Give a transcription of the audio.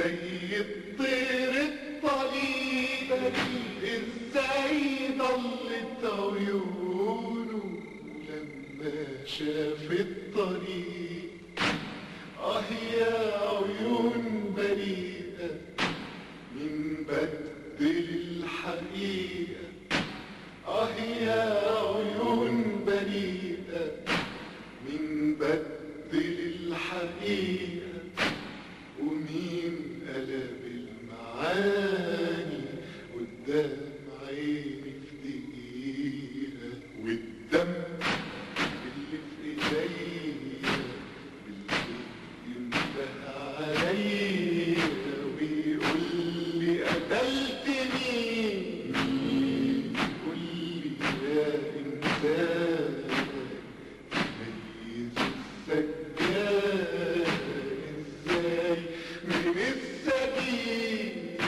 زي الطير الطليق ازاي ضلت عيونه لما شاف الطريق اه يا عيون بريئة من بدل الحقيقة اه يا عيون بريئة من بدل الحقيقة ومين قلب المعاني قدام عيني في دقيقة والدم اللي في ايديا اللي ينده عليا ويقول لي قتلت مين مين يقول لي يا انسان ميز السجاد ازاي من السبيل